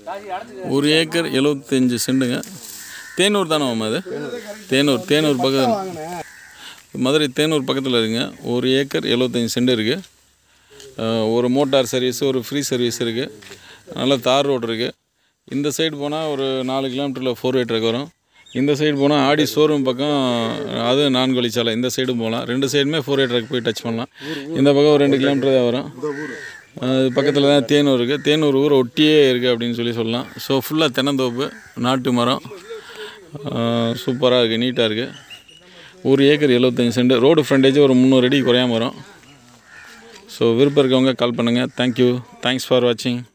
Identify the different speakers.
Speaker 1: ஒரு ஏக்கர் எழுபத்தஞ்சு செண்டுங்க தேனூர் தானே மாமா அது தேனூர் தேனூர் பக்கம் மதுரை தேனூர் பக்கத்தில் இருக்குங்க ஒரு ஏக்கர் எழுபத்தஞ்சு செண்டு இருக்குது ஒரு மோட்டார் சர்வீஸ் ஒரு ஃப்ரீ சர்வீஸ் இருக்குது நல்ல தார் ரோடு இருக்குது இந்த சைடு போனால் ஒரு நாலு கிலோமீட்டரில் ஃபோர் வே ட்ரக் வரும் இந்த சைடு போனால் ஆடி ஷோரூம் பக்கம் அது நான்கு வழிச்சாலை இந்த சைடும் போகலாம் ரெண்டு சைடுமே ஃபோர் வே ட்ரக் போய் டச் பண்ணலாம் இந்த பக்கம் ஒரு ரெண்டு கிலோமீட்டர் தான் வரும் அது பக்கத்தில் தான் தேனூர் இருக்குது தேனூர் ஊரை ஒட்டியே இருக்குது அப்படின்னு சொல்லி சொல்லலாம் ஸோ ஃபுல்லாக தென்னந்தோப்பு நாட்டு மரம் சூப்பராக இருக்குது நீட்டாக இருக்குது ஒரு ஏக்கர் எழுபத்தஞ்சி சென்ட் ரோடு ஃப்ரண்டேஜ் ஒரு முந்நூறு அடி குறையாம வரும் ஸோ விருப்பம் இருக்கவங்க கால் பண்ணுங்கள் தேங்க்யூ தேங்க்ஸ் ஃபார் வாட்சிங்